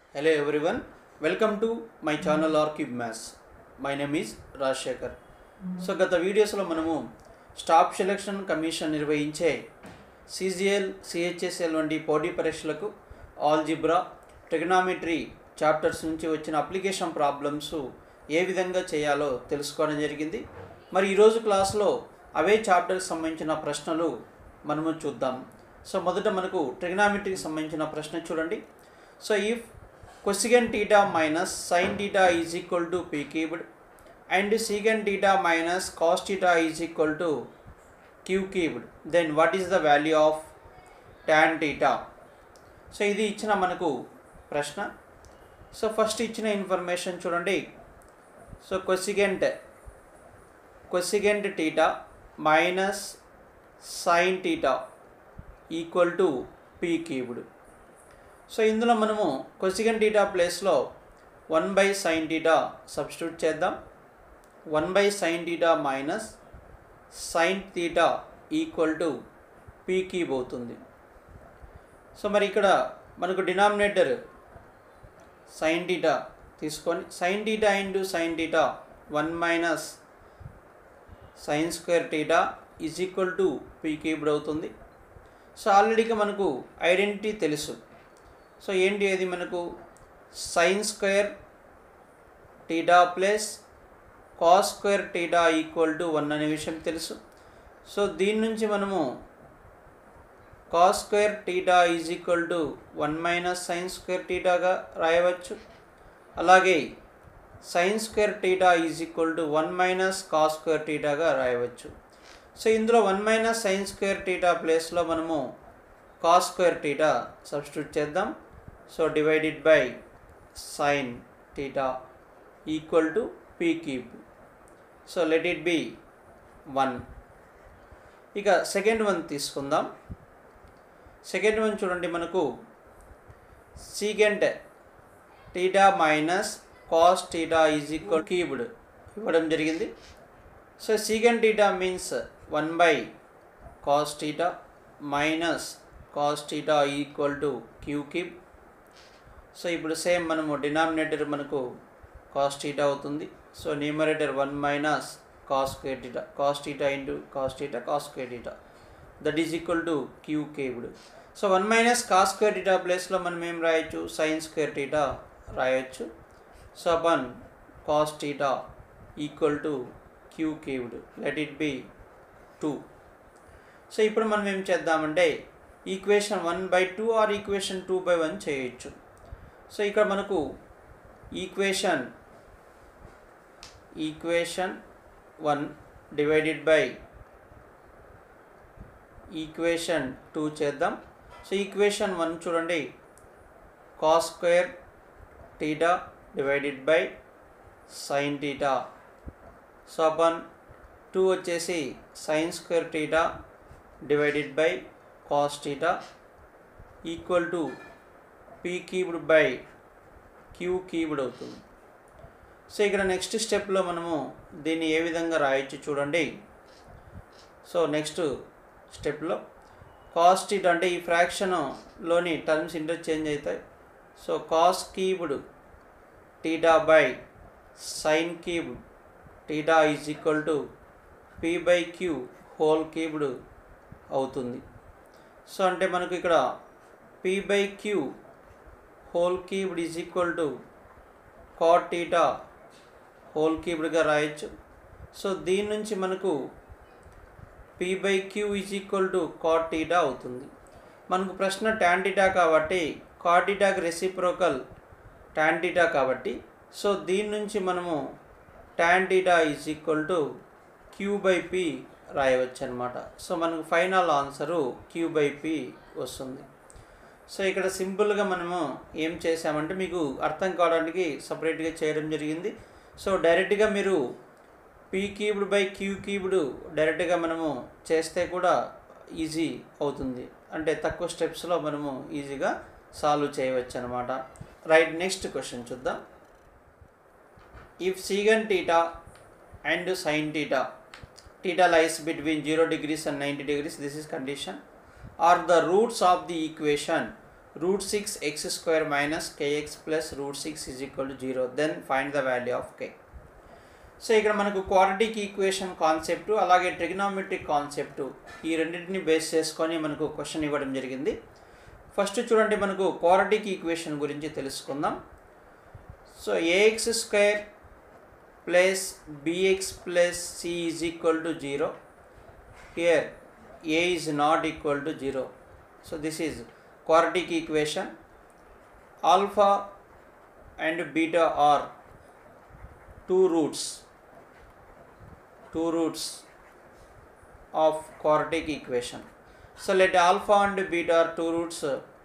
Hello everyone, welcome to my channel ఆర్కిబ్ maths my name is Rajasekhar so గత వీడియోస్లో మనము స్టాఫ్ సెలక్షన్ కమిషన్ నిర్వహించే సిజిఎల్ సిహెచ్ఎస్ఎల్ వంటి పోటీ పరీక్షలకు ఆల్జిబ్రా ట్రిగనామెట్రీ చాప్టర్స్ నుంచి వచ్చిన అప్లికేషన్ ప్రాబ్లమ్స్ ఏ విధంగా చేయాలో తెలుసుకోవడం జరిగింది మరి ఈరోజు క్లాస్లో అవే చాప్టర్కి సంబంధించిన ప్రశ్నలు మనము చూద్దాం సో మొదట మనకు ట్రిగనామెట్రీకి సంబంధించిన ప్రశ్న చూడండి so if cosecant theta minus sine theta is equal to p cubed and secant theta minus cos theta is equal to q cubed then what is the value of tan theta so ఇది ఇచ్చిన మనకు ప్రశ్న so first ఇచ్చిన information చూడండి so cosecant cosecant theta minus sine theta equal to p cubed so ఇందులో మనము cosecant theta ప్లేస్లో one by sine theta substitute చేద్దాం one by sine theta minus sine theta equal to p cube అవుతుంది so మరి ఇక్కడ మనకు denominator sine theta తీసుకొని sine theta into sine theta one minus sine square theta is equal to p cubed అవుతుంది so ఆల్రెడీగా మనకు identity తెలుసు so ఏంటి అది మనకు sine square theta plus cos square theta equal to one అనే విషయం తెలుసు సో దీని నుంచి మనము cos square theta is equal to one minus sine square టీటాగా రాయవచ్చు అలాగే sine square theta is equal to one minus cos square టీటాగా రాయవచ్చు సో ఇందులో one minus sine square theta ప్లేస్లో మనము కాస్ స్క్వేర్ టీటా సబ్స్టిట్యూట్ చేద్దాం so divided by sine theta equal to p cube so let it be one ఇక second one తీసుకుందాం second one చూడండి మనకు secant theta minus cos theta is equal cubed ఇవ్వడం జరిగింది so secant theta means one by cos theta minus cos theta equal to q cube so ఇప్పుడు same మనము denominator మనకు cos theta అవుతుంది so numerator one minus cos square theta cos theta into cos theta cos square theta that is equal to q cubed so one minus cos square theta ప్లేస్లో మనం ఏం రాయొచ్చు sine square theta రాయొచ్చు so upon cos theta equal to q cubed let it be two so ఇప్పుడు మనం ఏం చేద్దామంటే equation one by two or equation two by one చేయొచ్చు సో ఇక్కడ మనకు equation equation one divided by equation two చేద్దాం so equation one చూడండి cos square theta divided by sine theta so upon two వచ్చేసి sine square theta divided by cos theta equal to p cubed by q cubed అవుతుంది so ఇక్కడ next స్టెప్లో మనము దీన్ని ఏ విధంగా రాయొచ్చు చూడండి సో నెక్స్ట్ స్టెప్లో కాస్ టీట్ అంటే ఈ ఫ్రాక్షన్లోని టర్మ్స్ ఇంటర్చేంజ్ అవుతాయి so cos cubed theta by sine cube theta is equal to p by q whole cubed అవుతుంది సో అంటే మనకు ఇక్కడ p by q whole cubed is equal to cot theta whole క్యూబ్డ్గా రాయొచ్చు సో దీని నుంచి మనకు p by q is equal to cot theta అవుతుంది మనకు ప్రశ్న ట్యాన్ టీటా కాబట్టి కాట్ టీటాకి రెసిప్రోకల్ ట్యాన్ టీటా కాబట్టి సో దీని నుంచి మనము tan theta is equal to q by p రాయవచ్చు అనమాట సో మనకు final answer q by p వస్తుంది సో ఇక్కడ సింపుల్గా మనము ఏం చేసామంటే మీకు అర్థం కావడానికి సపరేట్గా చేయడం జరిగింది సో డైరెక్ట్గా మీరు p cubed by q cubed డైరెక్ట్గా మనము చేస్తే కూడా ఈజీ అవుతుంది అంటే తక్కువ స్టెప్స్లో మనము ఈజీగా సాల్వ్ చేయవచ్చు అనమాట రైట్ నెక్స్ట్ క్వశ్చన్ చూద్దాం if secant theta and sine theta theta lies between zero degrees and ninety degrees this is condition are the roots of the equation root 6 x square minus kx plus root 6 is equal to 0 then find the value of k so ఇక్కడ మనకు quadratic equation concept అలాగే trigonometric concept ఈ రెండింటిని base చేసుకొని మనకు question ఇవ్వడం జరిగింది first చూడండి మనకు క్వాడ్రటిక్ ఈక్వేషన్ గురించి తెలుసుకుందాం so a x square plus b x plus c is equal to zero here a is not equal to zero so this is quadratic equation alpha and beta are two roots two roots of quadratic equation so let alpha and beta are two roots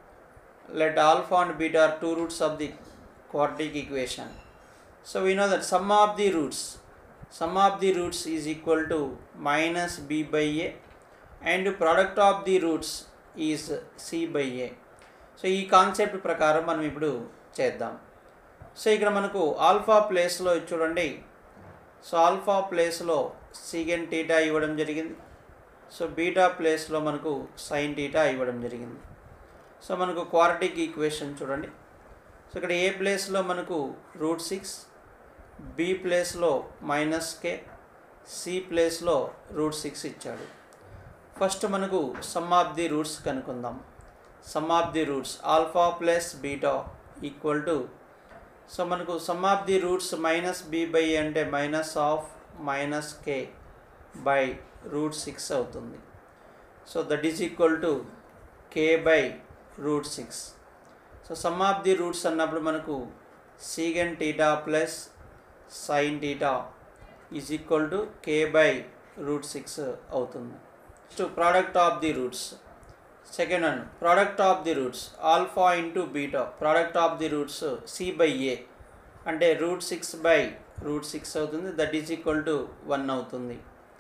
let alpha and beta are two roots of the quadratic equation so we know that sum of the roots sum of the roots is equal to minus b by a and product of the roots is c by a so ఈ concept ప్రకారం మనం ఇప్పుడు చేద్దాం so ఇక్కడ మనకు alpha ప్లేస్లో చూడండి so alpha ప్లేస్లో సీగెన్ టీటా ఇవ్వడం జరిగింది సో బీటా ప్లేస్లో మనకు సైన్ టీటా ఇవ్వడం జరిగింది సో మనకు క్వారటిక్ ఈక్వేషన్ చూడండి సో ఇక్కడ ఏ ప్లేస్లో మనకు రూట్ సిక్స్ బి ప్లేస్లో మైనస్ కే సి ప్లేస్లో రూట్ సిక్స్ ఇచ్చాడు ఫస్ట్ మనకు సమ్ ఆఫ్ ది రూట్స్ కనుక్కుందాం sum of the roots alpha plus beta equal to so మనకు sum of the roots minus b by అంటే minus of minus k by root six అవుతుంది so that is equal to k by root six so sum of the roots అన్నప్పుడు మనకు secant theta plus sine theta is equal to k by root six అవుతుంది to product of the roots second one product of the roots alpha into beta product of the roots c by a అంటే root six by root six అవుతుంది that is equal to one అవుతుంది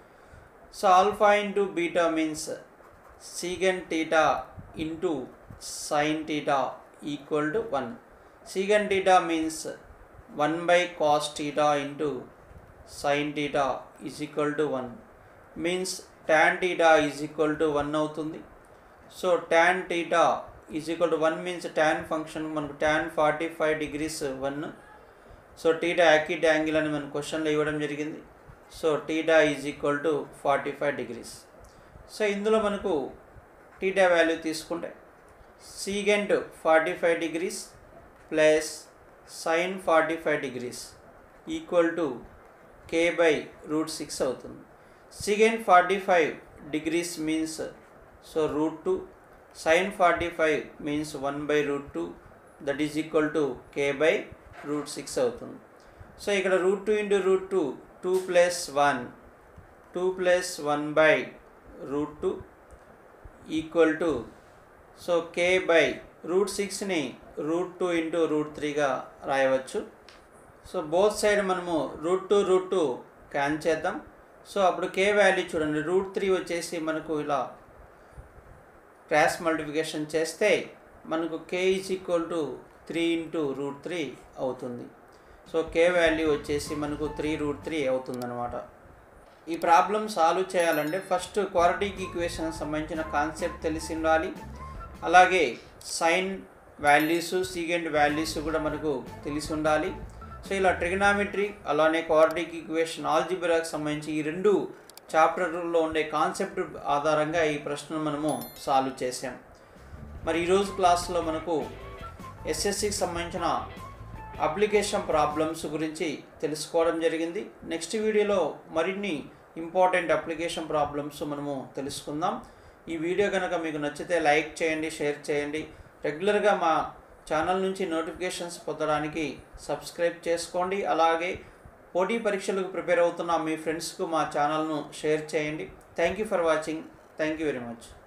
so alpha into beta means secant theta into sine theta equal to one secant theta means one by cos theta into sine theta is equal to one means tan theta is equal to one అవుతుంది so tan theta is equal to one means tan function మనకు tan forty five degrees one so theta యాకిట్ angle అని మన క్వశ్చన్లో ఇవ్వడం జరిగింది so theta is equal to forty five degrees so ఇందులో మనకు theta value తీసుకుంటే secant forty five degrees plus sine forty five degrees equal to k by root six అవుతుంది secant 45 degrees means so root 2 sin 45 means 1 by root 2 that is equal to k by root 6 అవుతుంది so ఇక్కడ root two into root two two plus one two plus one by root two equal to so k by root సిక్స్ని root two into root త్రీగా రాయవచ్చు so both side మనము root two root two cancel చేద్దాం so అప్పుడు k value చూడండి root three వచ్చేసి మనకు ఇలా క్రాస్ మల్టిఫికేషన్ చేస్తే మనకు k is equal to three into root three అవుతుంది సో కే వాల్యూ వచ్చేసి మనకు త్రీ రూట్ త్రీ అవుతుందన్నమాట ఈ ప్రాబ్లం సాల్వ్ చేయాలంటే ఫస్ట్ క్వాలిటీకి ఈక్వేషన్ సంబంధించిన కాన్సెప్ట్ తెలిసి ఉండాలి అలాగే సైన్ వాల్యూస్ సీగెంట్ వాల్యూస్ కూడా మనకు తెలిసి ఉండాలి సో ఇలా ట్రిగనామెట్రీ అలానే క్వాడ్రిక్ ఈక్వేషన్ ఆల్జిబ్రాకి సంబంధించి ఈ రెండు చాప్టర్లో ఉండే కాన్సెప్ట్ ఆధారంగా ఈ ప్రశ్నను మనము సాల్వ్ చేసాం మరి ఈరోజు క్లాస్లో మనకు ఎస్ఎస్సికి సంబంధించిన అప్లికేషన్ ప్రాబ్లమ్స్ గురించి తెలుసుకోవడం జరిగింది నెక్స్ట్ వీడియోలో మరిన్ని ఇంపార్టెంట్ అప్లికేషన్ ప్రాబ్లమ్స్ మనము తెలుసుకుందాం ఈ వీడియో కనుక మీకు నచ్చితే లైక్ చేయండి షేర్ చేయండి రెగ్యులర్గా మా ఛానల్ నుంచి నోటిఫికేషన్స్ పొందడానికి సబ్స్క్రైబ్ చేసుకోండి అలాగే పోటీ పరీక్షలకు ప్రిపేర్ అవుతున్న మీ ఫ్రెండ్స్కు మా ఛానల్ను షేర్ చేయండి thank you for watching thank you very much